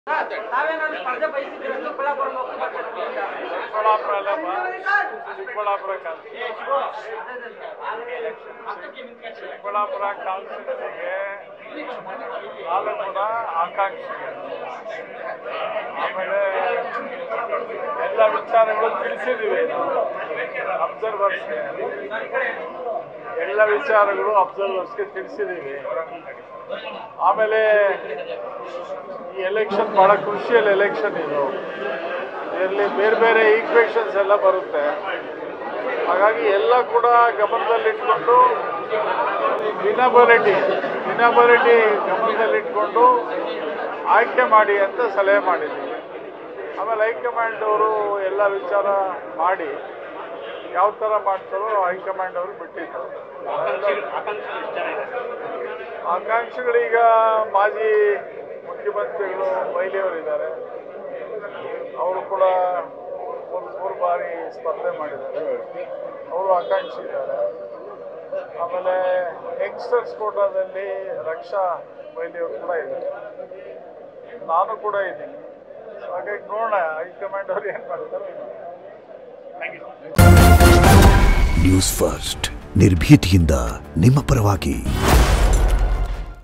ತಾವೇನಾದ್ರು ಸ್ಪರ್ಧೆ ಬಯಸಿದ್ರೆ ಚಿಕ್ಕಬಳ್ಳಾಪುರ ಲೋಕಸಭಾ ಕ್ಷೇತ್ರದಿಂದ ಚಿಕ್ಕಬಳ್ಳಾಪುರ ಅಲ್ಲ ಚಿಕ್ಕಬಳ್ಳಾಪುರ ಚಿಕ್ಕಬಳ್ಳಾಪುರ ಕಾನ್ಸ್ಟಿಟ್ಯೂನ್ಸಿಗೆ ನಾನು ಕೂಡ ಆಕಾಂಕ್ಷಿ ಆಮೇಲೆ ಎಲ್ಲ ವಿಚಾರಗಳು ತಿಳಿಸಿದ್ದೀವಿ ನಾವು ಅಬ್ಸರ್ವರ್ಸ್ಗೆ ಎಲ್ಲ ವಿಚಾರಗಳು ಅಬ್ಸರ್ವರ್ಸ್ಗೆ ತಿಳಿಸಿದ್ದೀವಿ ಆಮೇಲೆ ಈ ಎಲೆಕ್ಷನ್ ಬಹಳ ಕ್ರುಷಿಯಲ್ ಎಲೆಕ್ಷನ್ ಇದು ಇದರಲ್ಲಿ ಬೇರೆ ಬೇರೆ ಈಕ್ವೇಷನ್ಸ್ ಎಲ್ಲ ಬರುತ್ತೆ ಹಾಗಾಗಿ ಎಲ್ಲ ಕೂಡ ಗಮನದಲ್ಲಿಟ್ಕೊಂಡು ವಿನಬಲಿಟಿ ವಿನಬಲಿಟಿ ಗಮನದಲ್ಲಿಟ್ಕೊಂಡು ಆಯ್ಕೆ ಮಾಡಿ ಅಂತ ಸಲಹೆ ಮಾಡಿದ್ದೀವಿ ಆಮೇಲೆ ಹೈಕಮಾಂಡ್ ಅವರು ಎಲ್ಲ ವಿಚಾರ ಮಾಡಿ ಯಾವ ಥರ ಮಾಡ್ತಾರೋ ಹೈಕಮಾಂಡ್ ಅವರು ಬಿಟ್ಟಿದ್ದು ಆಕಾಂಕ್ಷಿಗಳೀಗ ಮಾಜಿ ಮುಖ್ಯಮಂತ್ರಿಗಳು ಮೈಲಿಯವರಿದ್ದಾರೆ ಅವರು ಕೂಡ ಒಂದು ಮೂರು ಬಾರಿ ಸ್ಪರ್ಧೆ ಮಾಡಿದ್ದಾರೆ ಅವರು ಆಕಾಂಕ್ಷಿ ಇದ್ದಾರೆ ಆಮೇಲೆ ಯಂಗ್ಸ್ಟರ್ಸ್ ಕೋಟಾದಲ್ಲಿ ರಕ್ಷಾ ಮೈಲಿಯವರು ಕೂಡ ಇದ್ದಾರೆ ನಾನು ಕೂಡ ಇದ್ದೀನಿ ಹಾಗಾಗಿ ನೋಡೋಣ ಹೈಕಮಾಂಡ್ ಅವ್ರು ಏನು ಮಾಡ್ತಾರೆ ನ್ಯೂಸ್ ಫಸ್ಟ್ ನಿರ್ಭೀತಿಯಿಂದ ನಿಮ್ಮ ಪರವಾಗಿ